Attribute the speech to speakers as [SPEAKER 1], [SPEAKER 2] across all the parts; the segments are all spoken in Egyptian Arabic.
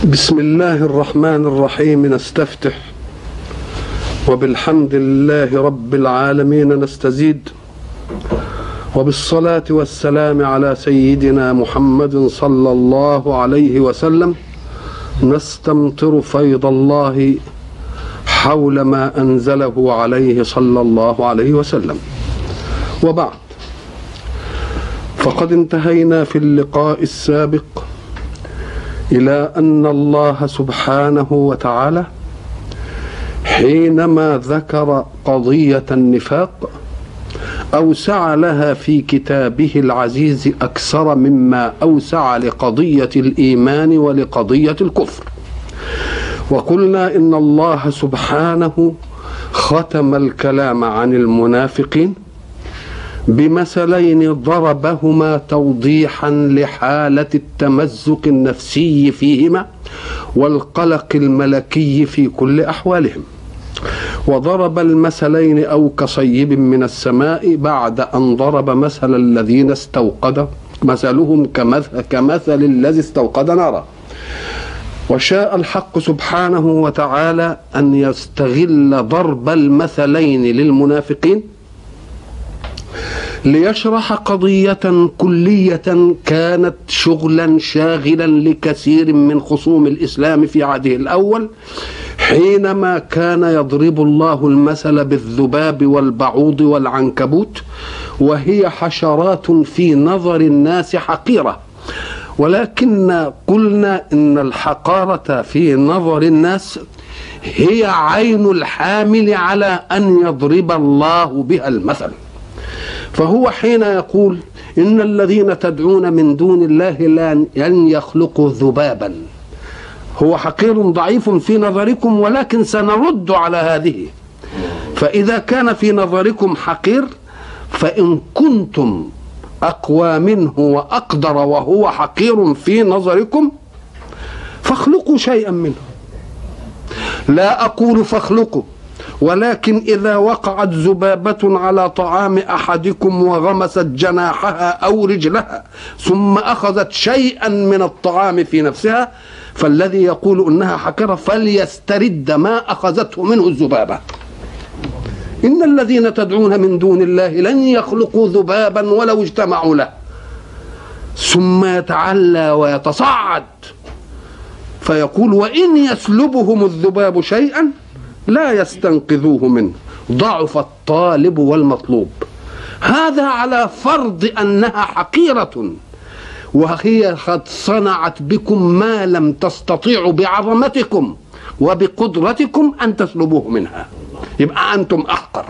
[SPEAKER 1] بسم الله الرحمن الرحيم نستفتح وبالحمد لله رب العالمين نستزيد وبالصلاة والسلام على سيدنا محمد صلى الله عليه وسلم نستمطر فيض الله حول ما أنزله عليه صلى الله عليه وسلم وبعد فقد انتهينا في اللقاء السابق الى ان الله سبحانه وتعالى حينما ذكر قضيه النفاق اوسع لها في كتابه العزيز اكثر مما اوسع لقضيه الايمان ولقضيه الكفر وقلنا ان الله سبحانه ختم الكلام عن المنافقين بمثلين ضربهما توضيحا لحاله التمزق النفسي فيهما والقلق الملكي في كل احوالهم وضرب المثلين او كصيب من السماء بعد ان ضرب مثل الذين استوقد مثلهم كمثل, كمثل الذي استوقد نارا وشاء الحق سبحانه وتعالى ان يستغل ضرب المثلين للمنافقين ليشرح قضية كلية كانت شغلا شاغلا لكثير من خصوم الإسلام في عهده الأول حينما كان يضرب الله المثل بالذباب والبعوض والعنكبوت وهي حشرات في نظر الناس حقيرة ولكن قلنا إن الحقارة في نظر الناس هي عين الحامل على أن يضرب الله بها المثل فهو حين يقول إن الذين تدعون من دون الله لن يخلقوا ذبابا هو حقير ضعيف في نظركم ولكن سنرد على هذه فإذا كان في نظركم حقير فإن كنتم أقوى منه وأقدر وهو حقير في نظركم فاخلقوا شيئا منه لا أقول فاخلقوا ولكن إذا وقعت ذبابة على طعام أحدكم وغمست جناحها أو رجلها ثم أخذت شيئا من الطعام في نفسها فالذي يقول إنها حقرة فليسترد ما أخذته منه الذبابة إن الذين تدعون من دون الله لن يخلقوا ذبابا ولو اجتمعوا له ثم يتعلى ويتصعد فيقول وإن يسلبهم الذباب شيئا لا يستنقذوه منه ضعف الطالب والمطلوب هذا على فرض انها حقيره وهي قد صنعت بكم ما لم تستطيعوا بعظمتكم وبقدرتكم ان تسلبوه منها يبقى انتم احقر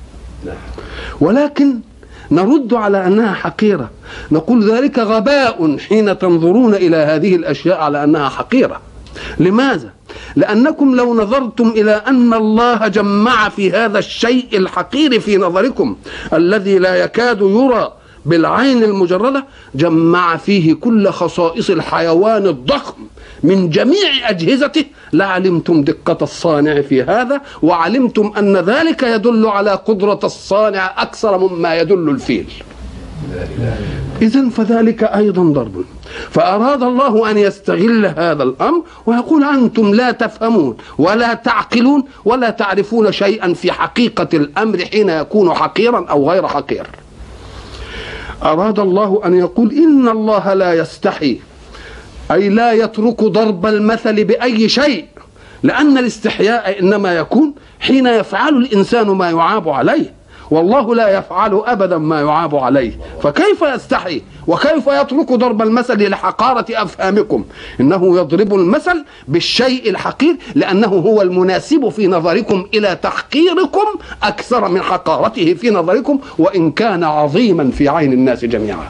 [SPEAKER 1] ولكن نرد على انها حقيره نقول ذلك غباء حين تنظرون الى هذه الاشياء على انها حقيره لماذا لأنكم لو نظرتم إلى أن الله جمع في هذا الشيء الحقير في نظركم الذي لا يكاد يرى بالعين المجردة جمع فيه كل خصائص الحيوان الضخم من جميع أجهزته لعلمتم دقة الصانع في هذا وعلمتم أن ذلك يدل على قدرة الصانع أكثر مما يدل الفيل إذا فذلك أيضا ضرب فأراد الله أن يستغل هذا الأمر ويقول أنتم لا تفهمون ولا تعقلون ولا تعرفون شيئا في حقيقة الأمر حين يكون حقيرا أو غير حقير أراد الله أن يقول إن الله لا يستحي أي لا يترك ضرب المثل بأي شيء لأن الاستحياء إنما يكون حين يفعل الإنسان ما يعاب عليه والله لا يفعل ابدا ما يعاب عليه فكيف يستحي وكيف يترك ضرب المثل لحقاره افهامكم انه يضرب المثل بالشيء الحقير لانه هو المناسب في نظركم الى تحقيركم اكثر من حقارته في نظركم وان كان عظيما في عين الناس جميعا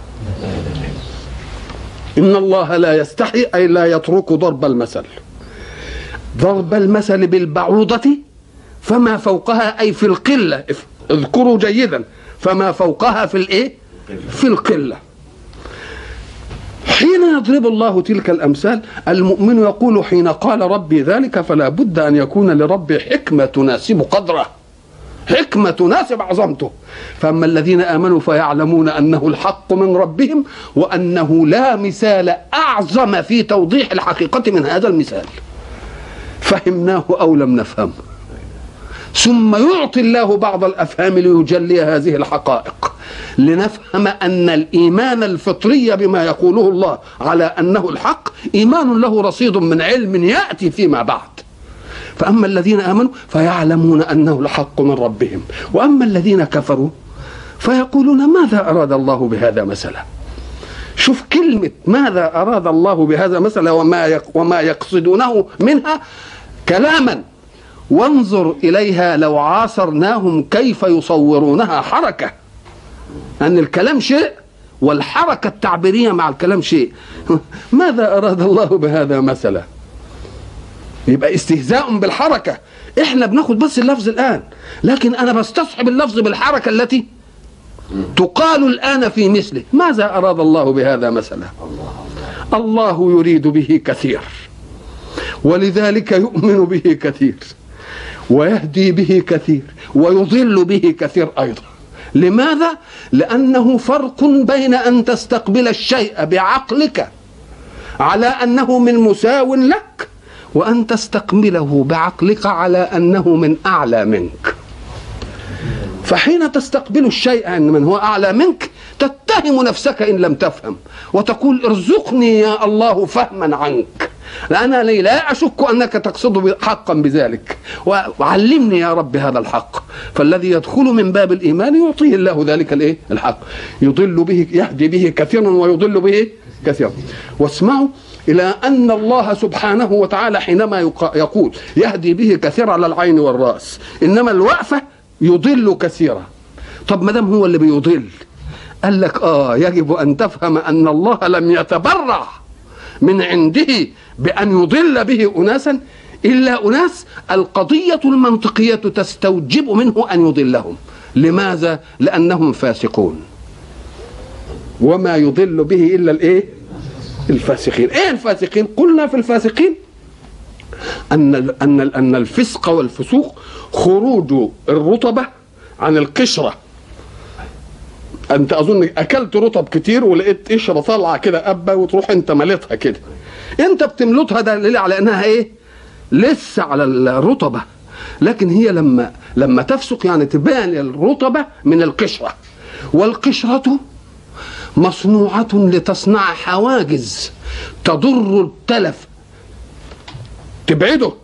[SPEAKER 1] ان الله لا يستحي اي لا يترك ضرب المثل ضرب المثل بالبعوضه فما فوقها اي في القله اذكروا جيدا فما فوقها في الايه في القله حين يضرب الله تلك الامثال المؤمن يقول حين قال ربي ذلك فلا بد ان يكون لربي حكمه تناسب قدره حكمة تناسب عظمته فأما الذين آمنوا فيعلمون أنه الحق من ربهم وأنه لا مثال أعظم في توضيح الحقيقة من هذا المثال فهمناه أو لم نفهمه ثم يعطي الله بعض الافهام ليجلي هذه الحقائق لنفهم ان الايمان الفطري بما يقوله الله على انه الحق ايمان له رصيد من علم ياتي فيما بعد فاما الذين امنوا فيعلمون انه الحق من ربهم واما الذين كفروا فيقولون ماذا اراد الله بهذا مثلا شوف كلمة ماذا أراد الله بهذا مثلا وما وما يقصدونه منها كلاما وانظر إليها لو عاصرناهم كيف يصورونها حركة أن الكلام شيء والحركة التعبيرية مع الكلام شيء ماذا أراد الله بهذا مثلا يبقى استهزاء بالحركة احنا بناخد بس اللفظ الآن لكن أنا بستصحب اللفظ بالحركة التي تقال الآن في مثله ماذا أراد الله بهذا مثلا الله يريد به كثير ولذلك يؤمن به كثير ويهدي به كثير ويضل به كثير ايضا لماذا لانه فرق بين ان تستقبل الشيء بعقلك على انه من مساو لك وان تستقبله بعقلك على انه من اعلى منك فحين تستقبل الشيء ان من هو اعلى منك تتهم نفسك ان لم تفهم وتقول ارزقني يا الله فهما عنك لأنا لا أشك أنك تقصد حقا بذلك وعلمني يا رب هذا الحق فالذي يدخل من باب الإيمان يعطيه الله ذلك الإيه الحق يضل به يهدي به كثيرا ويضل به كثيرا واسمعوا إلى أن الله سبحانه وتعالى حينما يقول يهدي به كثيرا على العين والرأس إنما الوقفة يضل كثيرا طب ما دام هو اللي بيضل قال لك اه يجب ان تفهم ان الله لم يتبرع من عنده بأن يضل به أناسا إلا أناس القضية المنطقية تستوجب منه أن يضلهم لماذا؟ لأنهم فاسقون وما يضل به إلا الإيه؟ الفاسقين إيه الفاسقين؟ قلنا في الفاسقين أن أن أن الفسق والفسوق خروج الرطبة عن القشرة أنت أظن أكلت رطب كتير ولقيت قشرة طالعة كده أبة وتروح أنت مليتها كده انت بتملطها دليل على انها ايه لسه على الرطبه لكن هي لما لما تفسق يعني تبان الرطبه من القشره والقشره مصنوعه لتصنع حواجز تضر التلف تبعده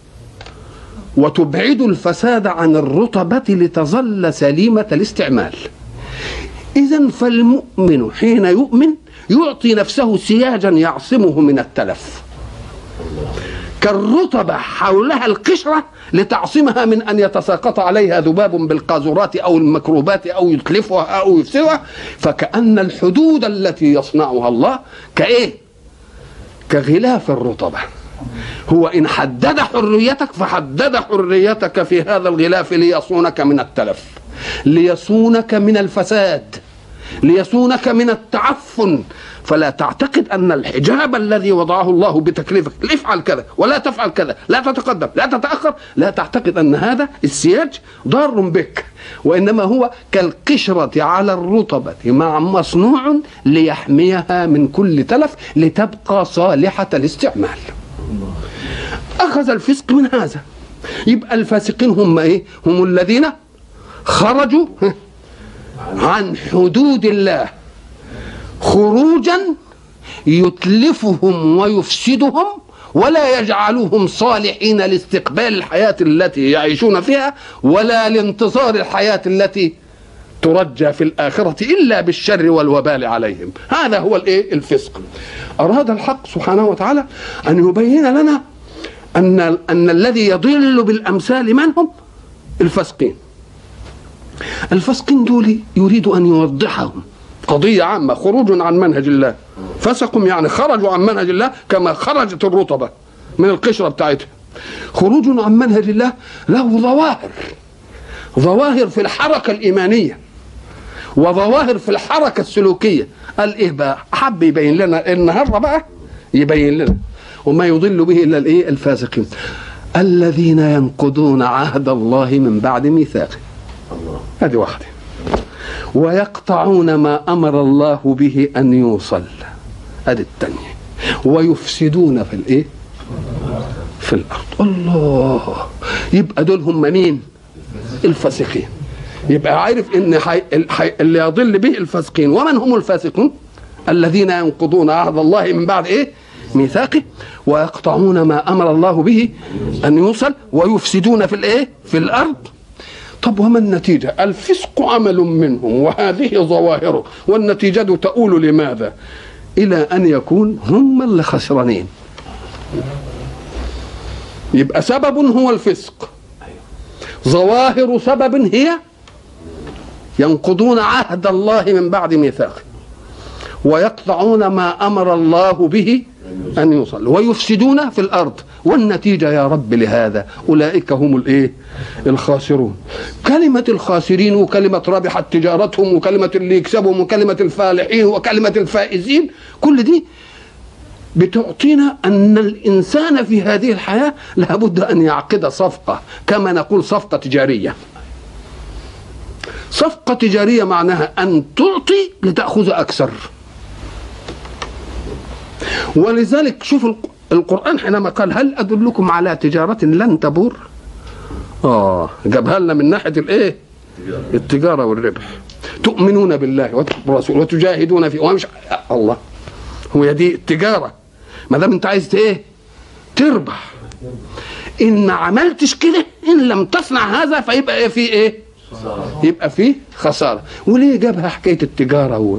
[SPEAKER 1] وتبعد الفساد عن الرطبة لتظل سليمة الاستعمال إذا فالمؤمن حين يؤمن يعطي نفسه سياجا يعصمه من التلف كالرطبة حولها القشرة لتعصمها من أن يتساقط عليها ذباب بالقاذورات أو الميكروبات أو يتلفها أو يفسدها فكأن الحدود التي يصنعها الله كإيه؟ كغلاف الرطبة هو إن حدد حريتك فحدد حريتك في هذا الغلاف ليصونك من التلف ليصونك من الفساد ليصونك من التعفن فلا تعتقد ان الحجاب الذي وضعه الله بتكليفك افعل كذا ولا تفعل كذا لا تتقدم لا تتاخر لا تعتقد ان هذا السياج ضار بك وانما هو كالقشره على الرطبه مع مصنوع ليحميها من كل تلف لتبقى صالحه الاستعمال اخذ الفسق من هذا يبقى الفاسقين هم ايه هم الذين خرجوا عن حدود الله خروجا يتلفهم ويفسدهم ولا يجعلهم صالحين لاستقبال الحياة التي يعيشون فيها ولا لانتظار الحياة التي ترجى في الآخرة إلا بالشر والوبال عليهم هذا هو الإيه الفسق أراد الحق سبحانه وتعالى أن يبين لنا أن أن الذي يضل بالأمثال من هم الفاسقين الفاسقين دول يريد أن يوضحهم قضية عامة خروج عن منهج الله فسقوا يعني خرجوا عن منهج الله كما خرجت الرطبة من القشرة بتاعتها خروج عن منهج الله له ظواهر ظواهر في الحركة الإيمانية وظواهر في الحركة السلوكية قال إيه بقى حب يبين لنا النهاردة بقى يبين لنا وما يضل به إلا الإيه الفاسقين الذين ينقضون عهد الله من بعد ميثاقه هذه واحدة ويقطعون ما أمر الله به أن يوصل هذه الثانية ويفسدون في الإيه في الأرض الله يبقى دول هم مين الفاسقين يبقى عارف ان حي... الحي... اللي يضل به الفاسقين ومن هم الفاسقون الذين ينقضون عهد الله من بعد ايه ميثاقه ويقطعون ما امر الله به ان يوصل ويفسدون في الايه في الارض طب وما النتيجة الفسق عمل منهم وهذه ظواهره والنتيجة تؤول لماذا إلى أن يكون هم اللي خسرانين يبقى سبب هو الفسق ظواهر سبب هي ينقضون عهد الله من بعد ميثاقه ويقطعون ما امر الله به ان يوصل ويفسدون في الارض والنتيجه يا رب لهذا اولئك هم الايه الخاسرون كلمه الخاسرين وكلمه ربحت تجارتهم وكلمه اللي يكسبهم وكلمه الفالحين وكلمه الفائزين كل دي بتعطينا ان الانسان في هذه الحياه لابد ان يعقد صفقه كما نقول صفقه تجاريه صفقه تجاريه معناها ان تعطي لتاخذ اكثر ولذلك شوف القرآن حينما قال هل أدلكم على تجارة لن تبور آه جابها لنا من ناحية الإيه التجارة والربح تؤمنون بالله والرسول وتجاهدون في ومش الله هو دي التجارة ما دام أنت عايز إيه تربح إن ما عملتش كده إن لم تصنع هذا فيبقى إيه في إيه يبقى فيه خسارة وليه جابها حكاية التجارة هو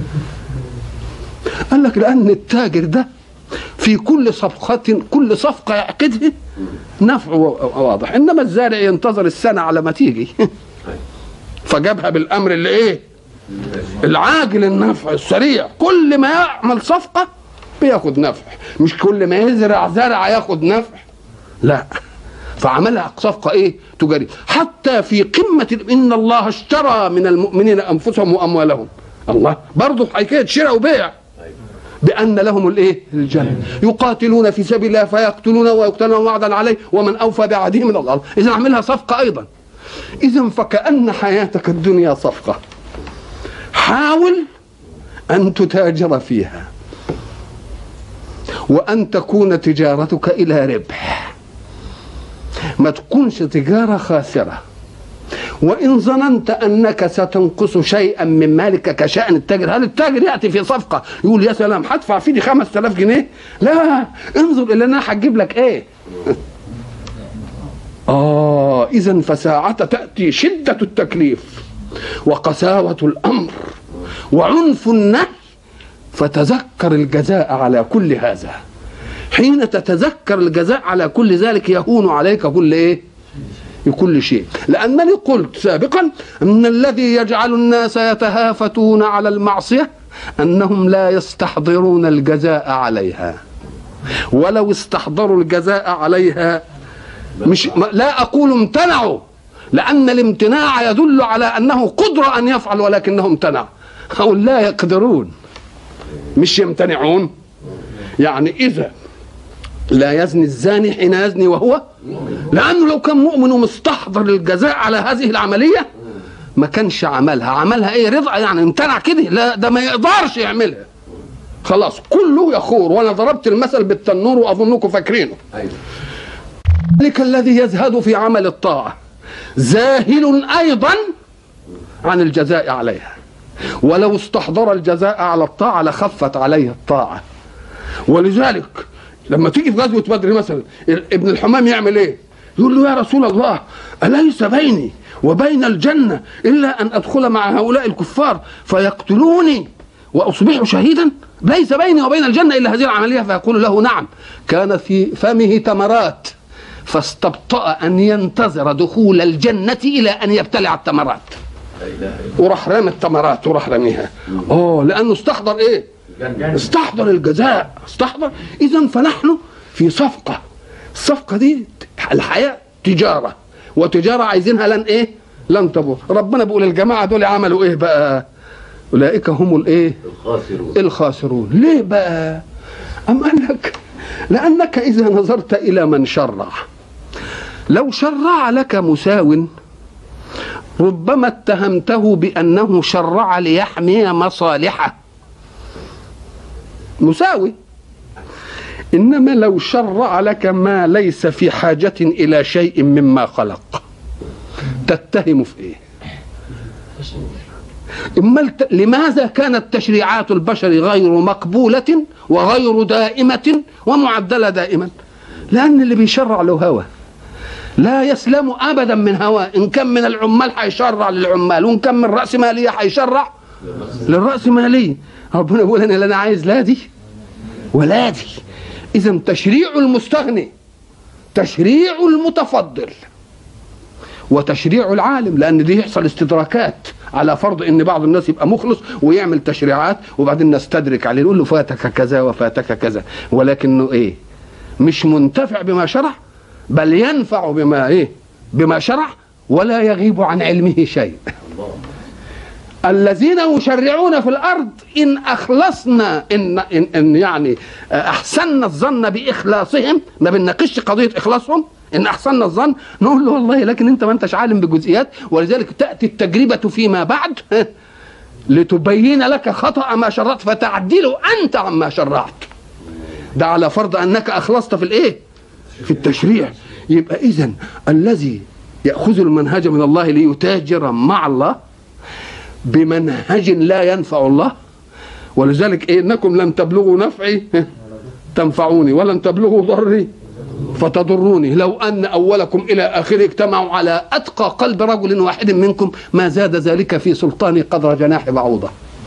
[SPEAKER 1] قال لك لأن التاجر ده في كل صفقة كل صفقة يعقدها نفع واضح إنما الزارع ينتظر السنة على ما تيجي فجابها بالأمر اللي إيه العاجل النفع السريع كل ما يعمل صفقة بياخد نفع مش كل ما يزرع زرع ياخد نفع لا فعملها صفقة ايه تجارية حتى في قمة ان الله اشترى من المؤمنين انفسهم واموالهم الله برضه حكاية شراء وبيع بأن لهم الإيه؟ الجنة يقاتلون في سبيل الله فيقتلون ويقتلون وعدا عليه ومن أوفى بعهده من الله إذا عملها صفقة أيضا إذا فكأن حياتك الدنيا صفقة حاول أن تتاجر فيها وأن تكون تجارتك إلى ربح ما تكونش تجارة خاسرة وإن ظننت أنك ستنقص شيئا من مالك كشأن التاجر هل التاجر يأتي في صفقة يقول يا سلام هدفع في دي 5000 جنيه لا انظر إلى أنا هجيب لك إيه آه إذا فساعة تأتي شدة التكليف وقساوة الأمر وعنف النهي فتذكر الجزاء على كل هذا حين تتذكر الجزاء على كل ذلك يهون عليك كل ايه بكل شيء لأنني قلت سابقا أن الذي يجعل الناس يتهافتون على المعصية أنهم لا يستحضرون الجزاء عليها ولو استحضروا الجزاء عليها مش لا أقول امتنعوا لأن الامتناع يدل على أنه قدرة أن يفعل ولكنه امتنع أو لا يقدرون مش يمتنعون يعني إذا لا يزني الزاني حين يزني وهو لانه لو كان مؤمن ومستحضر الجزاء على هذه العمليه ما كانش عملها عملها ايه رضا يعني امتنع كده لا ده ما يقدرش يعملها خلاص كله يخور وانا ضربت المثل بالتنور واظنكم فاكرينه ايوه ذلك الذي يزهد في عمل الطاعه زاهل ايضا عن الجزاء عليها ولو استحضر الجزاء على الطاعه لخفت عليه الطاعه ولذلك لما تيجي في غزوه بدر مثلا ابن الحمام يعمل ايه؟ يقول له يا رسول الله اليس بيني وبين الجنه الا ان ادخل مع هؤلاء الكفار فيقتلوني واصبح شهيدا ليس بيني وبين الجنه الا هذه العمليه فيقول له نعم كان في فمه تمرات فاستبطأ أن ينتظر دخول الجنة إلى أن يبتلع التمرات وراح رمى التمرات وراح رميها اه لأنه استحضر إيه استحضر الجزاء استحضر اذا فنحن في صفقه الصفقه دي الحياه تجاره وتجاره عايزينها لن ايه لن تبور ربنا بيقول الجماعه دول عملوا ايه بقى اولئك هم الايه الخاسرون الخاسرون ليه بقى ام قال لك لانك اذا نظرت الى من شرع لو شرع لك مساو ربما اتهمته بأنه شرع ليحمي مصالحه مساوي إنما لو شرع لك ما ليس في حاجة إلى شيء مما خلق تتهم في إيه إما لماذا كانت تشريعات البشر غير مقبولة وغير دائمة ومعدلة دائما لأن اللي بيشرع له هوى لا يسلم ابدا من هوى ان كان من العمال هيشرع للعمال وان كان من راس ماليه هيشرع للراس ماليه ربنا يقول انا لا انا عايز لا دي ولا دي اذا تشريع المستغني تشريع المتفضل وتشريع العالم لان دي يحصل استدراكات على فرض ان بعض الناس يبقى مخلص ويعمل تشريعات وبعدين نستدرك عليه نقول له فاتك كذا وفاتك كذا ولكنه ايه مش منتفع بما شرع بل ينفع بما ايه بما شرع ولا يغيب عن علمه شيء الذين يشرعون في الارض ان اخلصنا ان ان, إن يعني احسننا الظن باخلاصهم ما بنناقش قضيه اخلاصهم ان احسننا الظن نقول له والله لكن انت ما انتش عالم بجزئيات ولذلك تاتي التجربه فيما بعد لتبين لك خطا ما شرعت فتعدل انت عما شرعت ده على فرض انك اخلصت في الايه في التشريع يبقى اذا الذي ياخذ المنهج من الله ليتاجر مع الله بمنهج لا ينفع الله ولذلك إيه انكم لن تبلغوا نفعي تنفعوني ولن تبلغوا ضري فتضروني لو ان اولكم الى اخره اجتمعوا على اتقى قلب رجل واحد منكم ما زاد ذلك في سلطاني قدر جناح بعوضه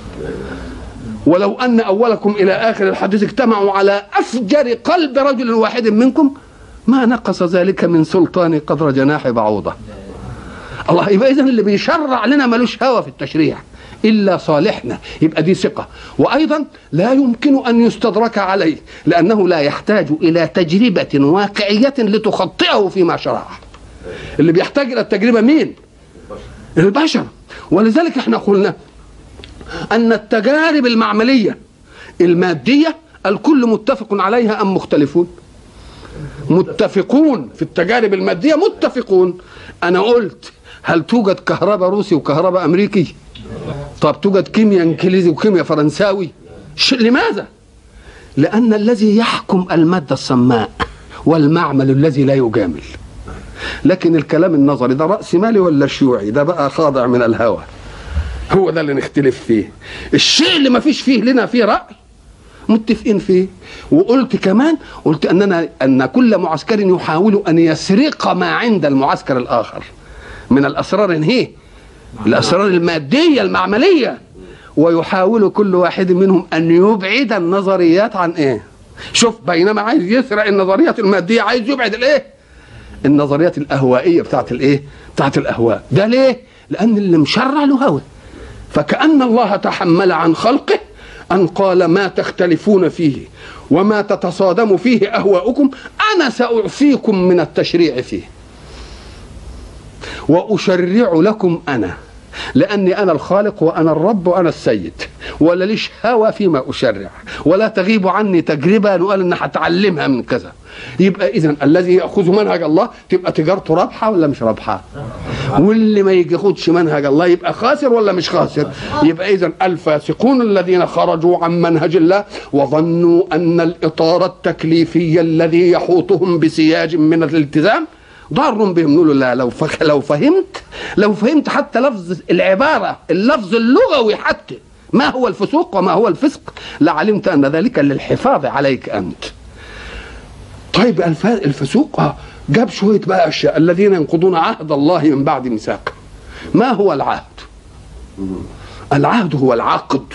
[SPEAKER 1] ولو ان اولكم الى اخر الحديث اجتمعوا على افجر قلب رجل واحد منكم ما نقص ذلك من سلطان قدر جناح بعوضة الله يبقى إذن اللي بيشرع لنا ملوش هوى في التشريع إلا صالحنا يبقى دي ثقة وأيضا لا يمكن أن يستدرك عليه لأنه لا يحتاج إلى تجربة واقعية لتخطئه فيما شرع اللي بيحتاج إلى التجربة مين البشر ولذلك احنا قلنا أن التجارب المعملية المادية الكل متفق عليها أم مختلفون متفقون في التجارب المادية متفقون أنا قلت هل توجد كهرباء روسي وكهرباء أمريكي طب توجد كيمياء إنجليزي وكيمياء فرنساوي لماذا لأن الذي يحكم المادة الصماء والمعمل الذي لا يجامل لكن الكلام النظري ده رأس مالي ولا شيوعي ده بقى خاضع من الهوى هو ده اللي نختلف فيه الشيء اللي ما فيش فيه لنا فيه رأي متفقين فيه وقلت كمان قلت اننا ان كل معسكر يحاول ان يسرق ما عند المعسكر الاخر من الاسرار هي الاسرار الماديه المعمليه ويحاول كل واحد منهم ان يبعد النظريات عن ايه شوف بينما عايز يسرق النظريات الماديه عايز يبعد الايه النظريات الاهوائيه بتاعت الايه بتاعت الاهواء ده ليه لان اللي مشرع له هوى فكأن الله تحمل عن خلقه أن قال ما تختلفون فيه وما تتصادم فيه أهواؤكم أنا سأعفيكم من التشريع فيه وأشرع لكم أنا لأني أنا الخالق وأنا الرب وأنا السيد ولا ليش هوى فيما أشرع ولا تغيب عني تجربة نقول إن هتعلمها من كذا يبقى إذا الذي يأخذ منهج الله تبقى تجارته رابحة ولا مش رابحة واللي ما ياخدش منهج الله يبقى خاسر ولا مش خاسر يبقى إذا الفاسقون الذين خرجوا عن منهج الله وظنوا أن الإطار التكليفي الذي يحوطهم بسياج من الالتزام ضار بهم نقول لا لو لو فهمت لو فهمت حتى لفظ العباره اللفظ اللغوي حتى ما هو الفسوق وما هو الفسق لعلمت ان ذلك للحفاظ عليك انت طيب الفسوق آه جاب شويه بقى اشياء الذين ينقضون عهد الله من بعد ميثاقه ما هو العهد العهد هو العقد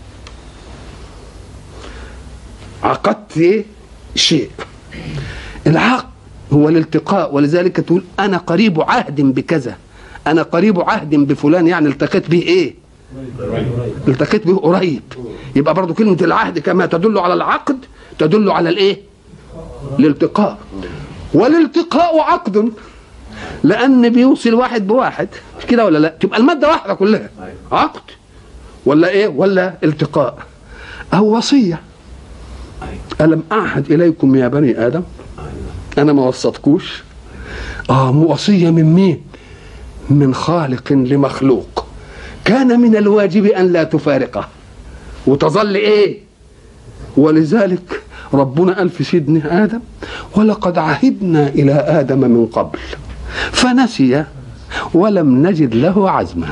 [SPEAKER 1] عقدت ايه شيء العقد هو الالتقاء ولذلك تقول انا قريب عهد بكذا انا قريب عهد بفلان يعني التقيت به ايه التقيت به قريب يبقى برضو كلمة العهد كما تدل على العقد تدل على الايه الالتقاء والالتقاء عقد لان بيوصل واحد بواحد مش كده ولا لا تبقى المادة واحدة كلها عقد ولا ايه ولا التقاء او وصية ألم أعهد إليكم يا بني آدم انا ما وصتكوش اه وصيه من مين من خالق لمخلوق كان من الواجب ان لا تفارقه وتظل ايه ولذلك ربنا قال في سيدنا ادم ولقد عهدنا الى ادم من قبل فنسي ولم نجد له عزما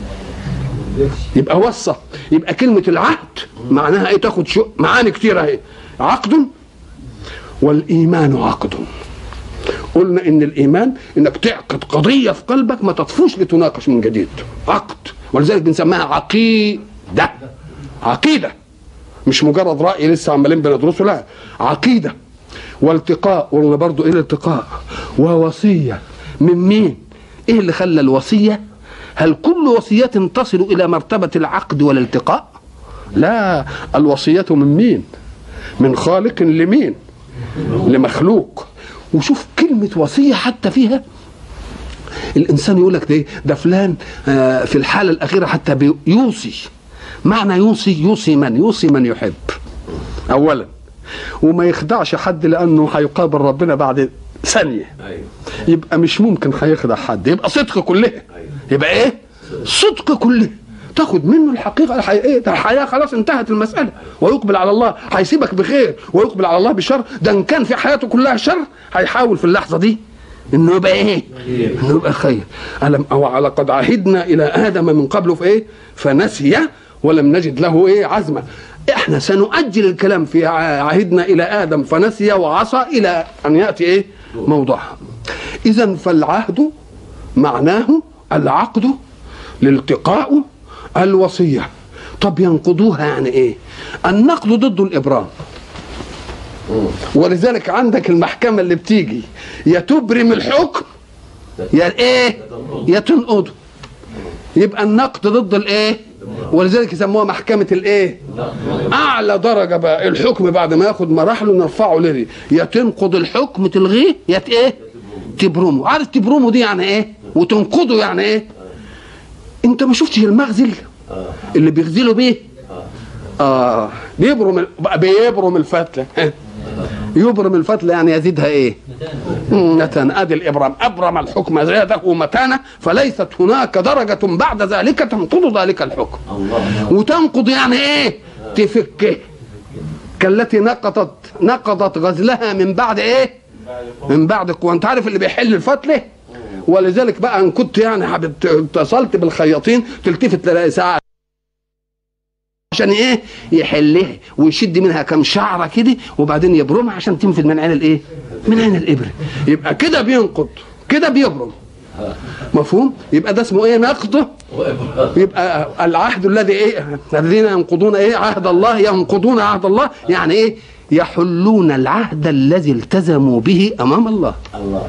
[SPEAKER 1] يبقى وصى يبقى كلمة العهد معناها ايه تاخد شو معاني كتير اهي عقد والإيمان عقد قلنا ان الايمان انك تعقد قضيه في قلبك ما تطفوش لتناقش من جديد عقد ولذلك بنسميها عقيده عقيده مش مجرد راي لسه عمالين بندرسه لا عقيده والتقاء قلنا برضو ايه الالتقاء ووصيه من مين ايه اللي خلى الوصيه هل كل وصيه تصل الى مرتبه العقد والالتقاء لا الوصيه من مين من خالق لمين لمخلوق وشوف كلمة وصية حتى فيها الإنسان يقول لك ده, ده فلان آه، في الحالة الأخيرة حتى بيوصي معنى يوصي يوصي من يوصي من يحب أولا وما يخدعش حد لأنه هيقابل ربنا بعد ثانية يبقى مش ممكن هيخدع حد يبقى صدق كله يبقى ايه صدق كله تاخد منه الحقيقه الحقيقيه ده الحياه خلاص انتهت المساله ويقبل على الله هيسيبك بخير ويقبل على الله بشر ده ان كان في حياته كلها شر هيحاول في اللحظه دي انه يبقى ايه؟ انه يبقى خير الم او على قد عهدنا الى ادم من قبل في ايه؟ فنسي ولم نجد له ايه عزما احنا سنؤجل الكلام في عهدنا الى ادم فنسي وعصى الى ان ياتي ايه؟ موضوعها اذا فالعهد معناه العقد الالتقاء الوصية طب ينقضوها يعني ايه النقد ضد الإبرام ولذلك عندك المحكمة اللي بتيجي يا تبرم الحكم يا ايه يا تنقضه يبقى النقد ضد الايه ولذلك يسموها محكمة الايه اعلى درجة بقى الحكم بعد ما ياخد مراحله نرفعه لري يا تنقض الحكم تلغيه يا ايه تبرمه عارف تبرمه دي يعني ايه وتنقضه يعني ايه انت ما شفتش المغزل اللي بيغزلوا بيه اه بيبرم بيبرم الفتله يبرم الفتله يعني يزيدها ايه متانة ادي الابرام ابرم الحكم زاده متانه فليست هناك درجه بعد ذلك تنقض ذلك الحكم وتنقض يعني ايه تفكه كالتي نقضت نقضت غزلها من بعد ايه من بعد قوه انت عارف اللي بيحل الفتله ولذلك بقى ان كنت يعني اتصلت بالخياطين تلتفت تلاقي ساعه عشان ايه يحلها ويشد منها كم شعره كده وبعدين يبرمها عشان تنفذ من عين الايه من عين الابره يبقى كده بينقض كده بيبرم مفهوم يبقى ده اسمه ايه نقض يبقى العهد الذي ايه الذين ينقضون ايه عهد الله ينقضون عهد الله يعني ايه يحلون العهد الذي التزموا به امام الله الله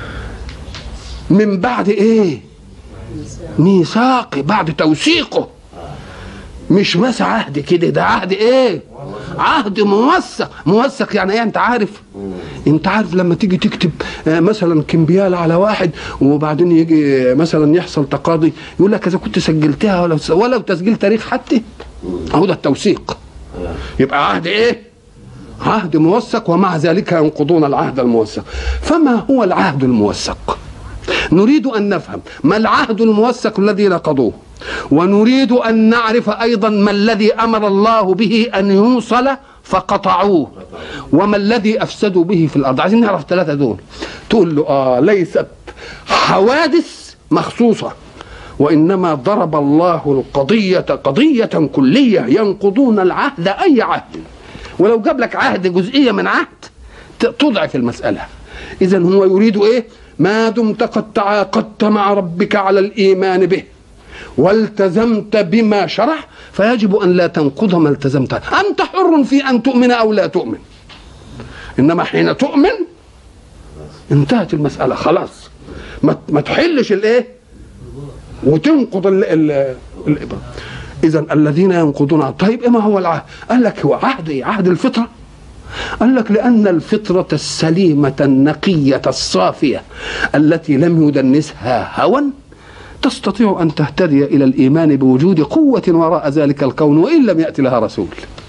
[SPEAKER 1] من بعد ايه ميثاق بعد توثيقه مش بس عهد كده ده عهد ايه عهد موثق موثق يعني ايه انت عارف انت عارف لما تيجي تكتب آه، مثلا كمبيال على واحد وبعدين يجي مثلا يحصل تقاضي يقول لك اذا كنت سجلتها ولو ولو تسجيل تاريخ حتى اهو ده التوثيق يبقى عهد ايه عهد موثق ومع ذلك ينقضون العهد الموثق فما هو العهد الموثق نريد ان نفهم ما العهد الموثق الذي نقضوه ونريد أن نعرف أيضا ما الذي أمر الله به أن يوصل فقطعوه وما الذي أفسدوا به في الأرض عايزين نعرف الثلاثة دول تقول له آه ليست حوادث مخصوصة وإنما ضرب الله القضية قضية كلية ينقضون العهد أي عهد ولو جاب لك عهد جزئية من عهد تضعف المسألة إذا هو يريد إيه ما دمت قد تعاقدت مع ربك على الإيمان به والتزمت بما شرع فيجب أن لا تنقض ما التزمت أنت حر في أن تؤمن أو لا تؤمن إنما حين تؤمن انتهت المسألة خلاص ما, ما تحلش الإيه وتنقض الإبرة إذا الذين ينقضون طيب إيه ما هو العهد قال لك هو عهد إيه عهد الفطرة قال لك لأن الفطرة السليمة النقية الصافية التي لم يدنسها هوى تستطيع أن تهتدي إلى الإيمان بوجود قوة وراء ذلك الكون وإن لم يأتي لها رسول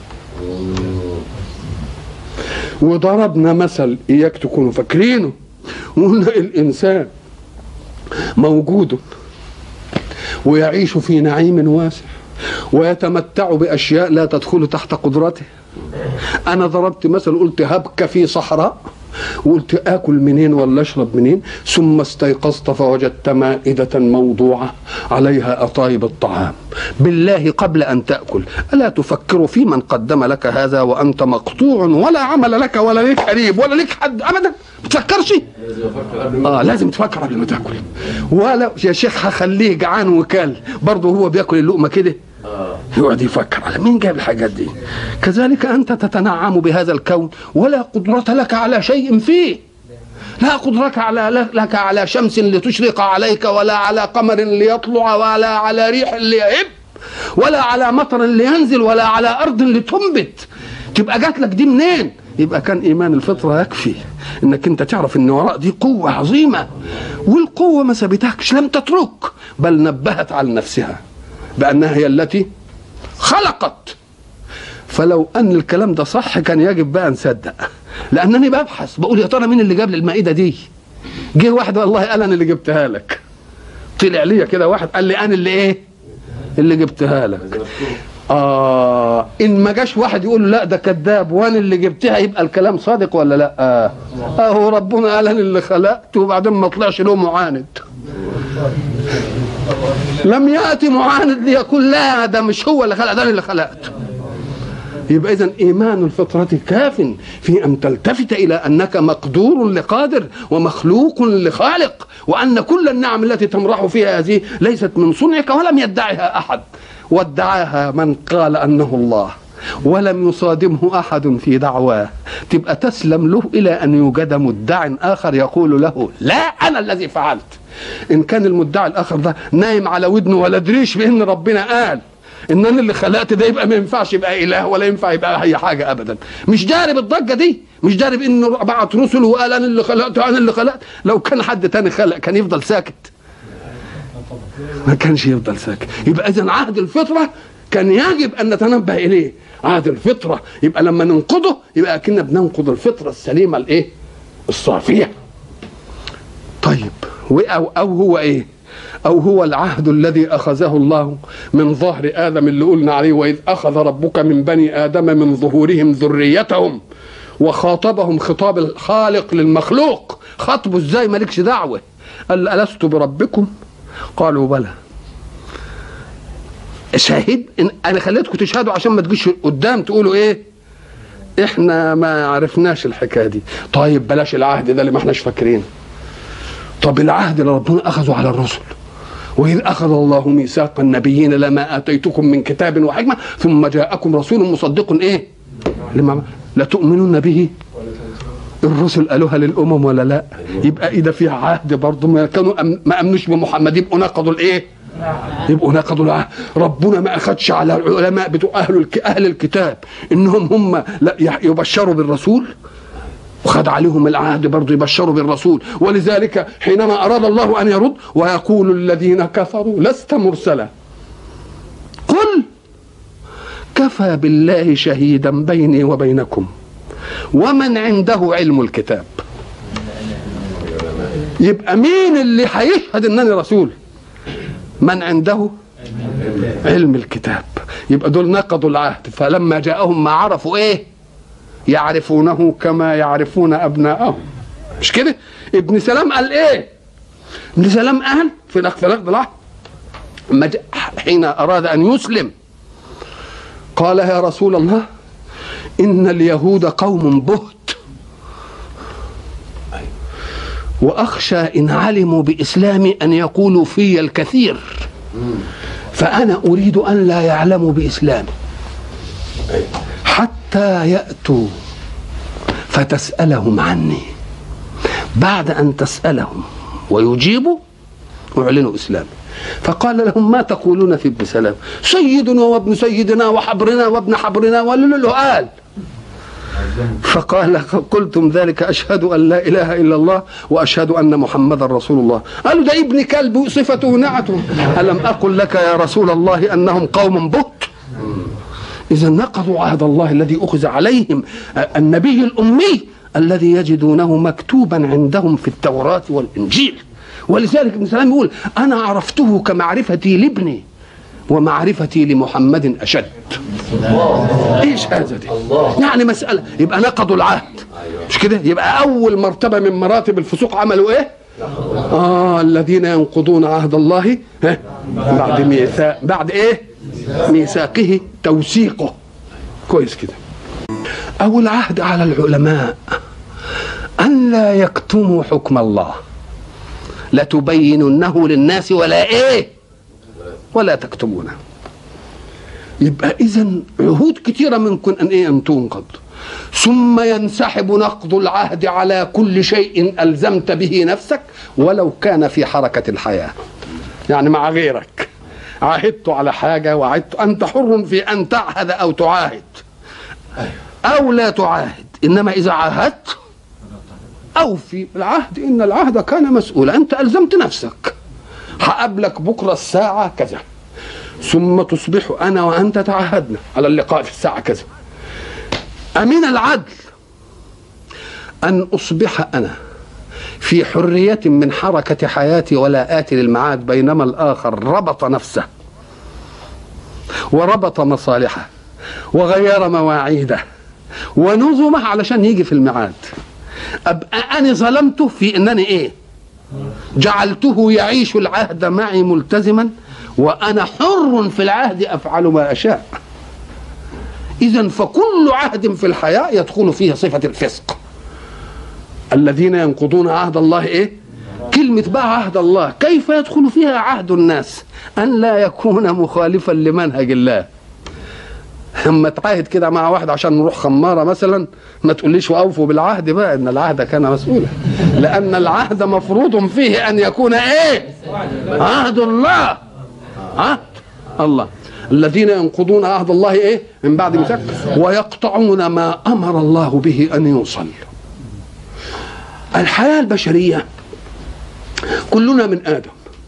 [SPEAKER 1] وضربنا مثل إياك تكونوا فاكرينه وقلنا الإنسان موجود ويعيش في نعيم واسع ويتمتع باشياء لا تدخل تحت قدرته انا ضربت مثل قلت هبك في صحراء وقلت اكل منين ولا اشرب منين ثم استيقظت فوجدت مائده موضوعه عليها اطايب الطعام بالله قبل ان تاكل الا تفكر في من قدم لك هذا وانت مقطوع ولا عمل لك ولا لك قريب ولا لك حد ابدا ما تفكرش اه لازم تفكر قبل ما تاكل ولا يا شيخ هخليه جعان وكل برضه هو بياكل اللقمه كده يقعد يفكر على مين جاب الحاجات دي كذلك أنت تتنعم بهذا الكون ولا قدرة لك على شيء فيه لا قدرة على لك على شمس لتشرق عليك ولا على قمر ليطلع ولا على ريح ليهب ولا على مطر لينزل ولا على أرض لتنبت تبقى جات لك دي منين يبقى كان ايمان الفطره يكفي انك انت تعرف ان وراء دي قوه عظيمه والقوه ما سابتكش لم تترك بل نبهت على نفسها بانها هي التي خلقت فلو ان الكلام ده صح كان يجب بقى نصدق لانني ببحث بقول يا ترى مين اللي جاب لي المائده دي جه واحد والله قال انا اللي جبتها لك طلع لي كده واحد قال لي انا اللي ايه اللي جبتها لك آه إن ما جاش واحد يقول لا ده كذاب وأنا اللي جبتها يبقى الكلام صادق ولا لا؟ آه أهو ربنا قال أنا اللي خلقت وبعدين ما طلعش له معاند لم يأتي معاند ليقول لا ده مش هو اللي خلق ده اللي خلقته يبقى اذا ايمان الفطره كاف في ان تلتفت الى انك مقدور لقادر ومخلوق لخالق وان كل النعم التي تمرح فيها هذه ليست من صنعك ولم يدعها احد وادعاها من قال انه الله ولم يصادمه احد في دعواه تبقى تسلم له الى ان يوجد مدع اخر يقول له لا انا الذي فعلت ان كان المدعي الاخر ده نايم على ودنه ولا دريش بان ربنا قال ان انا اللي خلقت ده يبقى ما ينفعش يبقى اله ولا ينفع يبقى اي حاجه ابدا مش داري بالضجه دي مش داري بانه بعت رسل وقال انا اللي خلقت انا اللي خلقت لو كان حد تاني خلق كان يفضل ساكت ما كانش يفضل ساكت يبقى اذا عهد الفطره كان يجب ان نتنبه اليه عهد الفطره يبقى لما ننقضه يبقى كنا بننقض الفطره السليمه الايه الصافيه طيب أو, أو هو إيه أو هو العهد الذي أخذه الله من ظهر آدم اللي قلنا عليه وإذ أخذ ربك من بني آدم من ظهورهم ذريتهم وخاطبهم خطاب الخالق للمخلوق خاطبه ازاي مالكش دعوة قال ألست بربكم قالوا بلى شاهد إن أنا خليتكم تشهدوا عشان ما تجيش قدام تقولوا إيه إحنا ما عرفناش الحكاية دي طيب بلاش العهد ده اللي ما احناش فاكرينه طب العهد اللي ربنا اخذه على الرسل وإذ أخذ الله ميثاق النبيين لما آتيتكم من كتاب وحكمة ثم جاءكم رسول مصدق إيه؟ لما لتؤمنون به الرسل قالوها للأمم ولا لا؟ يبقى إذا في عهد برضه ما كانوا أم ما أمنوش بمحمد يبقوا نقضوا الإيه؟ يبقوا نقضوا العهد ربنا ما أخدش على العلماء بتوع أهل أهل الكتاب إنهم هم لا يبشروا بالرسول وخد عليهم العهد برضه يبشروا بالرسول ولذلك حينما أراد الله أن يرد ويقول الذين كفروا لست مرسلا قل كفى بالله شهيدا بيني وبينكم ومن عنده علم الكتاب يبقى مين اللي هيشهد انني رسول من عنده علم الكتاب يبقى دول نقضوا العهد فلما جاءهم ما عرفوا ايه يعرفونه كما يعرفون ابناءهم مش كده ابن سلام قال ايه ابن سلام قال في في نقد العهد حين اراد ان يسلم قال يا رسول الله ان اليهود قوم بهت واخشى ان علموا باسلامي ان يقولوا في الكثير فانا اريد ان لا يعلموا باسلامي حتى يأتوا فتسألهم عني بعد أن تسألهم ويجيبوا أعلنوا إسلامي فقال لهم ما تقولون في ابن سلام سيدنا وابن سيدنا وحبرنا وابن حبرنا ولله قال فقال قلتم ذلك أشهد أن لا إله إلا الله وأشهد أن محمدا رسول الله قالوا ده ابن كلب صفته نعته ألم أقل لك يا رسول الله أنهم قوم بهت إذا نقضوا عهد الله الذي أخذ عليهم النبي الأمي الذي يجدونه مكتوبا عندهم في التوراة والإنجيل ولذلك ابن سلام يقول انا عرفته كمعرفتي لابني ومعرفتي لمحمد اشد ايش هذا دي يعني مساله يبقى نقضوا العهد مش كده يبقى اول مرتبه من مراتب الفسوق عملوا ايه اه الذين ينقضون عهد الله ها بعد ميثاق بعد ايه ميثاقه توثيقه كويس كده او العهد على العلماء ان لا يكتموا حكم الله لتبيننه للناس ولا ايه ولا تكتمونه يبقى اذا عهود كثيره ممكن ان ايه ان تنقض ثم ينسحب نقض العهد على كل شيء الزمت به نفسك ولو كان في حركه الحياه يعني مع غيرك عاهدت على حاجه وعدت انت حر في ان تعهد او تعاهد او لا تعاهد انما اذا عاهدت او في العهد ان العهد كان مسؤولا انت الزمت نفسك هقابلك بكره الساعه كذا ثم تصبح انا وانت تعهدنا على اللقاء في الساعه كذا امين العدل ان اصبح انا في حريه من حركه حياتي ولا اتي للمعاد بينما الاخر ربط نفسه وربط مصالحه وغير مواعيده ونظمه علشان يجي في الميعاد ابقى انا ظلمته في انني ايه جعلته يعيش العهد معي ملتزما وانا حر في العهد افعل ما اشاء اذا فكل عهد في الحياه يدخل فيه صفه الفسق الذين ينقضون عهد الله ايه كلمة بقى عهد الله كيف يدخل فيها عهد الناس أن لا يكون مخالفا لمنهج الله اما تعاهد كده مع واحد عشان نروح خماره مثلا ما تقوليش واوفوا بالعهد بقى ان العهد كان مسؤولا لان العهد مفروض فيه ان يكون ايه عهد الله عهد الله الذين ينقضون عهد الله ايه من بعد ميثاق ويقطعون ما امر الله به ان يوصل الحياه البشريه كلنا من ادم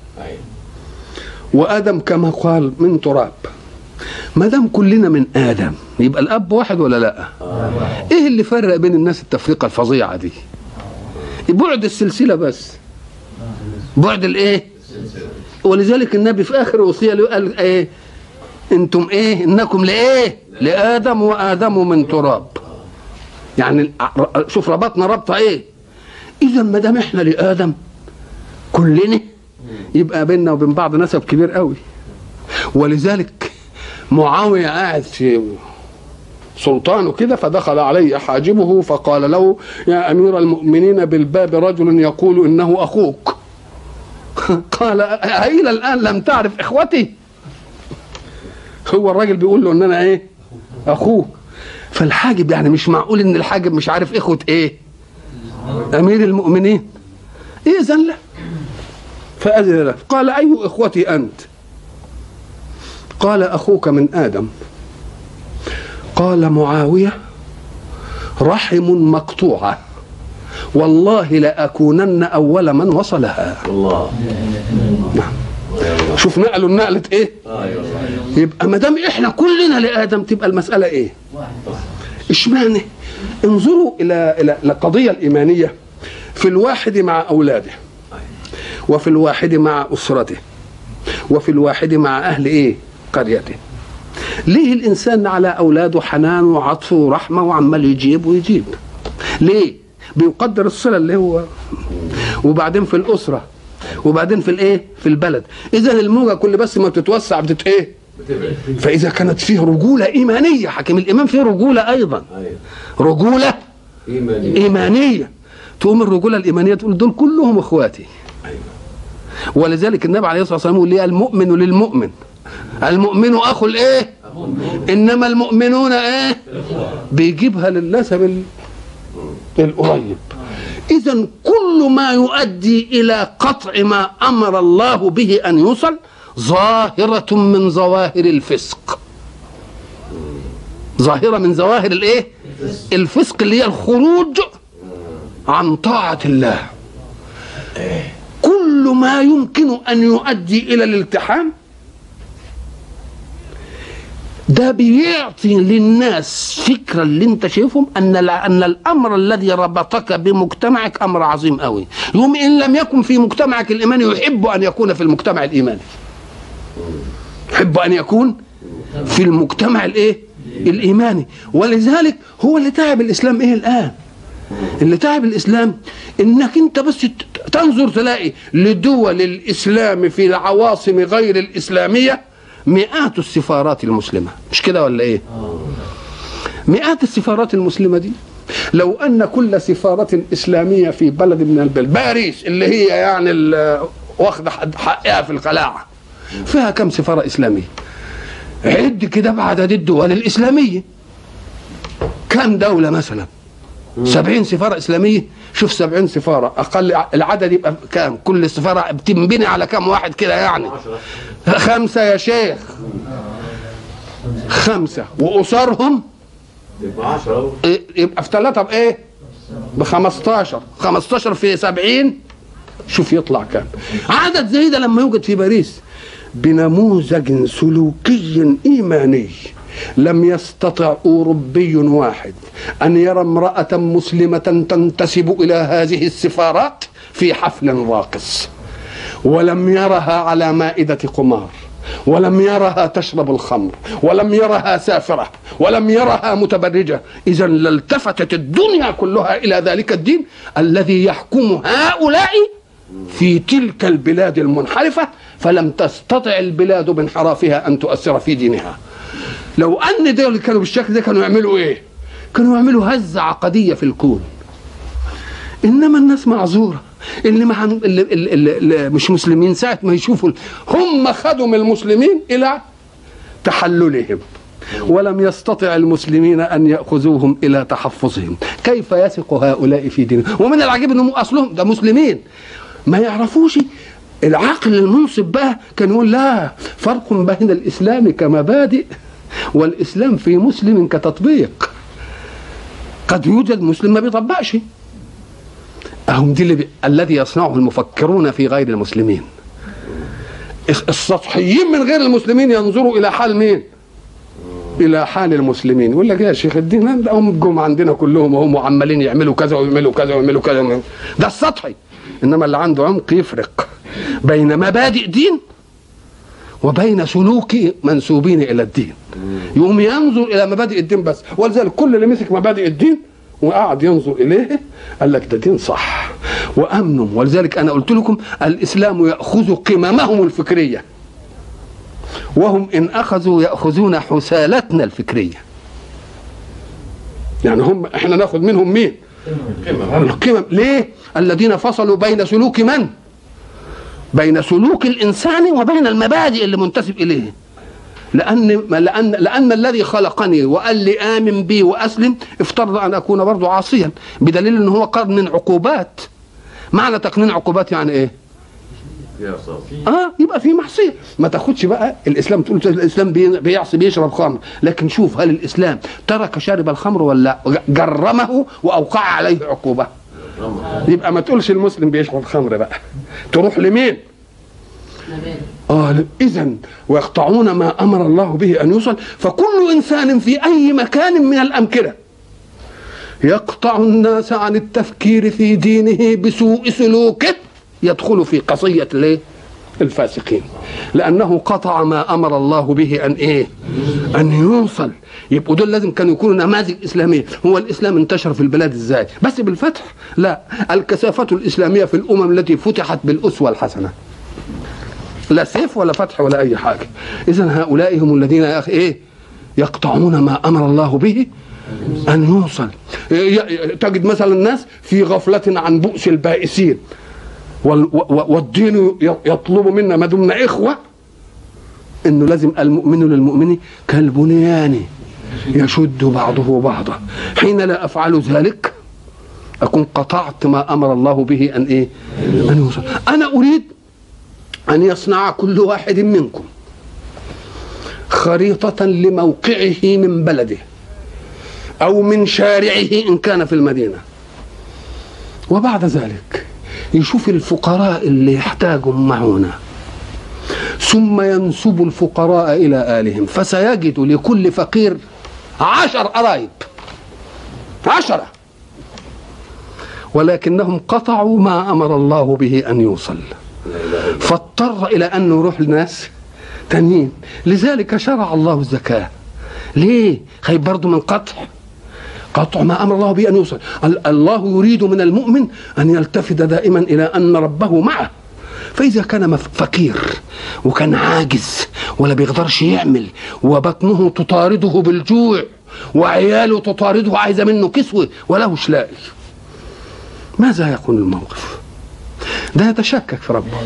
[SPEAKER 1] وادم كما قال من تراب ما دام كلنا من ادم يبقى الاب واحد ولا لا ايه اللي فرق بين الناس التفرقه الفظيعه دي بعد السلسله بس بعد الايه ولذلك النبي في اخر وصيه له قال ايه انتم ايه انكم لايه لادم وادم من تراب يعني شوف ربطنا ربطه ايه اذا ما دام احنا لادم كلنا يبقى بيننا وبين بعض نسب كبير قوي ولذلك معاويه قاعد في سلطانه كده فدخل عليه حاجبه فقال له يا امير المؤمنين بالباب رجل يقول انه اخوك قال الى الان لم تعرف اخوتي هو الراجل بيقول له ان انا ايه اخوه فالحاجب يعني مش معقول ان الحاجب مش عارف اخوه ايه امير المؤمنين اذا لا فاذن له قال اي اخوتي انت قال اخوك من ادم قال معاويه رحم مقطوعه والله لاكونن اول من وصلها
[SPEAKER 2] الله
[SPEAKER 1] نعم شوف نقلوا النقلة ايه يبقى ما دام احنا كلنا لادم تبقى المساله ايه اشمعنى انظروا الى الى القضيه الايمانيه في الواحد مع اولاده وفي الواحد مع اسرته وفي الواحد مع اهل ايه قريته ليه الانسان على اولاده حنان وعطف ورحمه وعمال يجيب ويجيب ليه بيقدر الصله اللي هو وبعدين في الاسره وبعدين في الايه في البلد اذا الموجه كل بس ما بتتوسع بتت ايه فاذا كانت فيه رجوله ايمانيه حكيم الايمان فيه رجوله ايضا
[SPEAKER 2] ايوه
[SPEAKER 1] رجوله
[SPEAKER 2] ايماني
[SPEAKER 1] ايمانيه تقوم الرجوله الايمانيه تقول دول كلهم اخواتي
[SPEAKER 2] ايوه
[SPEAKER 1] ولذلك النبي عليه الصلاه والسلام يقول لي المؤمن للمؤمن المؤمن اخو الايه انما المؤمنون ايه بيجيبها للنسب ال- القريب اذا كل ما يؤدي الى قطع ما امر الله به ان يوصل ظاهره من ظواهر الفسق ظاهره من ظواهر الايه الفسق اللي هي الخروج عن طاعه الله كل ما يمكن ان يؤدي الى الالتحام ده بيعطي للناس فكرة اللي انت شايفهم ان ان الامر الذي ربطك بمجتمعك امر عظيم قوي يوم ان لم يكن في مجتمعك الايماني يحب ان يكون في المجتمع الايماني يحب ان يكون في المجتمع الايه الايماني ولذلك هو اللي تعب الاسلام ايه الان اللي تعب الاسلام انك انت بس تنظر تلاقي لدول الاسلام في العواصم غير الاسلاميه مئات السفارات المسلمه مش كده ولا ايه مئات السفارات المسلمه دي لو ان كل سفاره اسلاميه في بلد من البلاد باريس اللي هي يعني واخده حقها في القلاعه فيها كم سفاره اسلاميه عد كده بعدد الدول الاسلاميه كم دوله مثلا سبعين سفارة إسلامية شوف سبعين سفارة أقل العدد يبقى كام كل سفارة بتنبني على كام واحد كده يعني خمسة يا شيخ خمسة وأسرهم يبقى في ثلاثة بإيه ب 15 15 في 70 شوف يطلع كام عدد زي ده لما يوجد في باريس بنموذج سلوكي إيماني لم يستطع أوروبي واحد أن يرى امرأة مسلمة تنتسب إلى هذه السفارات في حفل راقص ولم يرها على مائدة قمار ولم يرها تشرب الخمر ولم يرها سافرة ولم يرها متبرجة إذا لالتفتت الدنيا كلها إلى ذلك الدين الذي يحكم هؤلاء في تلك البلاد المنحرفة فلم تستطع البلاد بانحرافها أن تؤثر في دينها لو أن دول كانوا بالشكل ده كانوا يعملوا إيه كانوا يعملوا هزة عقدية في الكون إنما الناس معذورة اللي, مع اللي, اللي, اللي مش مسلمين ساعة ما يشوفوا هم خدوا من المسلمين إلى تحللهم ولم يستطع المسلمين ان ياخذوهم الى تحفظهم كيف يثق هؤلاء في دينهم ومن العجيب انهم اصلهم ده مسلمين ما يعرفوش العقل المنصف بقى كان يقول لا فرق بين الاسلام كمبادئ والاسلام في مسلم كتطبيق قد يوجد مسلم ما بيطبقش أهم دي اللي بي... الذي يصنعه المفكرون في غير المسلمين السطحيين من غير المسلمين ينظروا إلى حال مين إلى حال المسلمين يقول لك يا شيخ الدين ده هم جم عندنا كلهم وهم عمالين يعملوا كذا ويعملوا كذا ويعملوا كذا ده السطحي إنما اللي عنده عمق يفرق بين مبادئ دين وبين سلوك منسوبين إلى الدين يقوم ينظر إلى مبادئ الدين بس ولذلك كل اللي مسك مبادئ الدين وقعد ينظر اليه قال لك ده دين صح وامن ولذلك انا قلت لكم الاسلام ياخذ قممهم الفكريه وهم ان اخذوا ياخذون حسالتنا الفكريه يعني هم احنا ناخذ منهم مين القمم ليه الذين فصلوا بين سلوك من بين سلوك الانسان وبين المبادئ اللي منتسب اليه لأن لأن لأن الذي خلقني وقال لي آمن بي وأسلم افترض أن أكون برضه عاصيا بدليل أن هو قرن عقوبات معنى تقنين عقوبات يعني إيه؟ اه يبقى في معصيه ما تاخدش بقى الاسلام تقول الاسلام بيعصي بيشرب خمر لكن شوف هل الاسلام ترك شارب الخمر ولا جرمه واوقع عليه عقوبه يبقى ما تقولش المسلم بيشرب خمر بقى تروح لمين آه إذا ويقطعون ما أمر الله به أن يوصل فكل إنسان في أي مكان من الأمكنة يقطع الناس عن التفكير في دينه بسوء سلوكه يدخل في قصية ليه؟ الفاسقين لأنه قطع ما أمر الله به أن إيه أن يوصل يبقوا دول لازم كانوا يكونوا نماذج إسلامية هو الإسلام انتشر في البلاد إزاي بس بالفتح لا الكثافة الإسلامية في الأمم التي فتحت بالأسوة الحسنة لا سيف ولا فتح ولا اي حاجه اذا هؤلاء هم الذين يا اخي ايه يقطعون ما امر الله به ان يوصل تجد مثلا الناس في غفله عن بؤس البائسين والدين يطلب منا ما دمنا اخوه انه لازم المؤمن للمؤمن كالبنيان يشد بعضه بعضا حين لا افعل ذلك اكون قطعت ما امر الله به ان ايه ان يوصل انا اريد أن يصنع كل واحد منكم خريطة لموقعه من بلده أو من شارعه إن كان في المدينة وبعد ذلك يشوف الفقراء اللي يحتاجوا معونة ثم ينسب الفقراء إلى آلهم فسيجد لكل فقير عشر قرايب عشرة ولكنهم قطعوا ما أمر الله به أن يوصل فاضطر إلى أن يروح لناس تانيين لذلك شرع الله الزكاة ليه خيب برضه من قطع قطع ما امر الله به ان يوصل الله يريد من المؤمن ان يلتفت دائما الى ان ربه معه فاذا كان فقير وكان عاجز ولا بيقدرش يعمل وبطنه تطارده بالجوع وعياله تطارده عايزه منه كسوه ولهش لاقي ماذا يكون الموقف ده يتشكك في ربه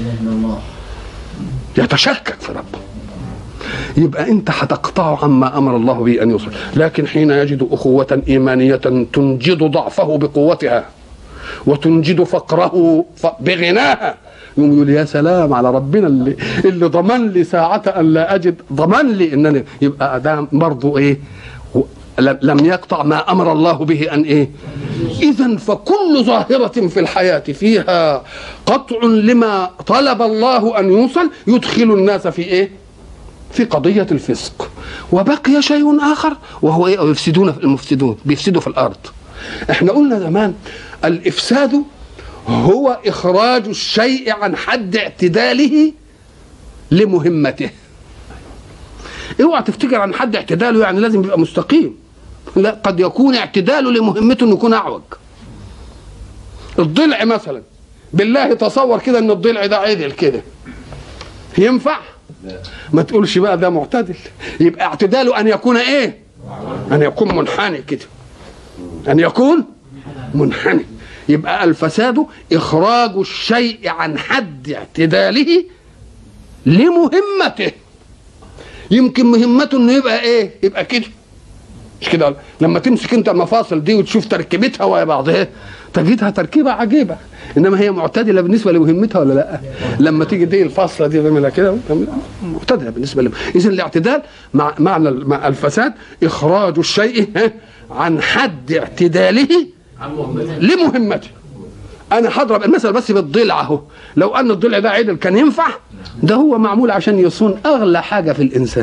[SPEAKER 1] يتشكك في ربه يبقى انت هتقطعه عما امر الله به ان يوصل لكن حين يجد اخوه ايمانيه تنجد ضعفه بقوتها وتنجد فقره بغناها يقوم يقول يا سلام على ربنا اللي اللي ضمن لي ساعة أن لا أجد ضمن لي أنني يبقى ده برضه إيه لم يقطع ما أمر الله به أن إيه إذا فكل ظاهرة في الحياة فيها قطع لما طلب الله أن يوصل يدخل الناس في إيه في قضية الفسق وبقي شيء آخر وهو إيه يفسدون في المفسدون بيفسدوا في الأرض احنا قلنا زمان الإفساد هو إخراج الشيء عن حد اعتداله لمهمته اوعى تفتكر عن حد اعتداله يعني لازم يبقى مستقيم لا قد يكون اعتداله لمهمته انه يكون اعوج الضلع مثلا بالله تصور كده ان الضلع ده عدل كده ينفع ما تقولش بقى ده معتدل يبقى اعتداله ان يكون ايه ان يكون منحني كده ان يكون منحني يبقى الفساد اخراج الشيء عن حد اعتداله لمهمته يمكن مهمته انه يبقى ايه يبقى كده مش كده لما تمسك انت المفاصل دي وتشوف تركيبتها ويا بعضها تجدها تركيبه عجيبه انما هي معتدله بالنسبه لمهمتها ولا لا لما تيجي دي الفاصله دي تعملها كده معتدله بالنسبه لهم اذا الاعتدال مع معنى مع الفساد اخراج الشيء عن حد اعتداله لمهمته انا هضرب المثل بس بالضلع اهو لو ان الضلع ده عدل كان ينفع ده هو معمول عشان يصون اغلى حاجه في الانسان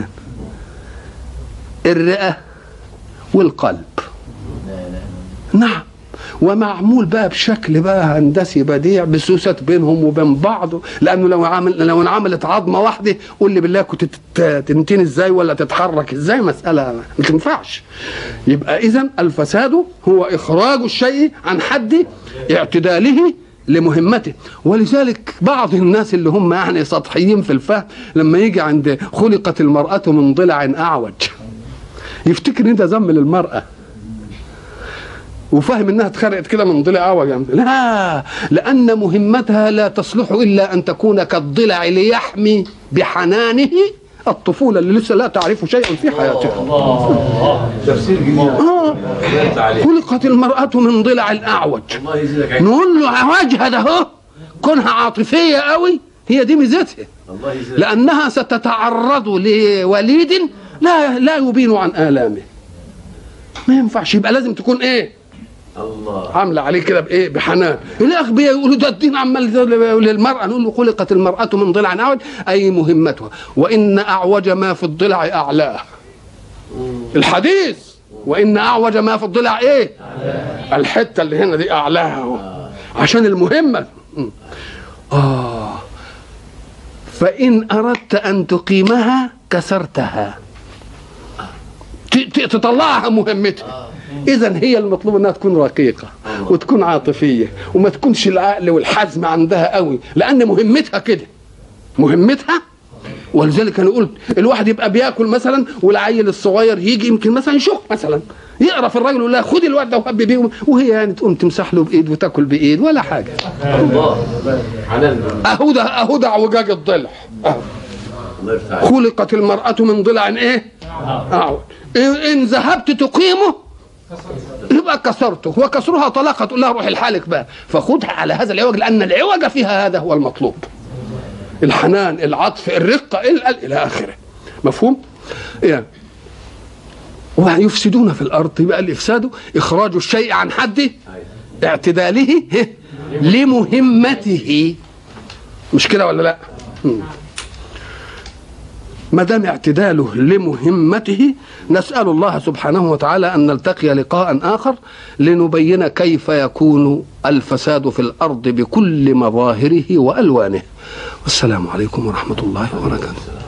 [SPEAKER 1] الرئه والقلب نعم ومعمول بقى بشكل بقى هندسي بديع بسوست بينهم وبين بعض لانه لو عمل لو انعملت عظمه واحده قول لي بالله كنت تنتين ازاي ولا تتحرك ازاي مساله ما تنفعش يبقى اذا الفساد هو اخراج الشيء عن حد اعتداله لمهمته ولذلك بعض الناس اللي هم يعني سطحيين في الفهم لما يجي عند خلقت المرأة من ضلع أعوج يفتكر ان ده ذم للمرأة وفاهم انها اتخرقت كده من ضلع اعوج يعني. لا لان مهمتها لا تصلح الا ان تكون كالضلع ليحمي بحنانه الطفوله اللي لسه لا تعرف شيئا في حياتها الله تفسير جميل آه. خلقت المراه من ضلع الاعوج نقول له وجهها ده اهو كونها عاطفيه قوي هي دي ميزتها لانها ستتعرض لوليد لا لا يبين عن الامه ما ينفعش يبقى لازم تكون ايه الله عامله عليه كده بايه بحنان الاغبياء يقولوا ده الدين عمال للمراه نقول له خلقت المراه من ضلع اعوج اي مهمتها وان اعوج ما في الضلع اعلاه الحديث وان اعوج ما في الضلع ايه الحته اللي هنا دي اعلاها آه. عشان المهمه اه فان اردت ان تقيمها كسرتها تطلعها مهمتها اذا هي المطلوب انها تكون رقيقه وتكون عاطفيه وما تكونش العقل والحزم عندها قوي لان مهمتها كده مهمتها ولذلك انا قلت الواحد يبقى بياكل مثلا والعيل الصغير يجي يمكن مثلا يشوف مثلا يقرا في الراجل يقول لها خد الواد ده وهب بيه وهي يعني تقوم تمسح له بايد وتاكل بايد ولا حاجه الله اهو ده اهو ده اعوجاج الضلع خلقت المرأة من ضلع ايه؟ أعوج إن ذهبت تقيمه يبقى كسرته وكسرها طلاقة تقول لها روحي لحالك بقى فخذها على هذا العوج لأن العوج فيها هذا هو المطلوب الحنان العطف الرقة إلى آخره مفهوم؟ يعني ويفسدون في الأرض يبقى الإفساد إخراج الشيء عن حده اعتداله لمهمته مش كده ولا لا؟ ما دام اعتداله لمهمته نسأل الله سبحانه وتعالى أن نلتقي لقاء آخر لنبين كيف يكون الفساد في الأرض بكل مظاهره وألوانه والسلام عليكم ورحمة الله وبركاته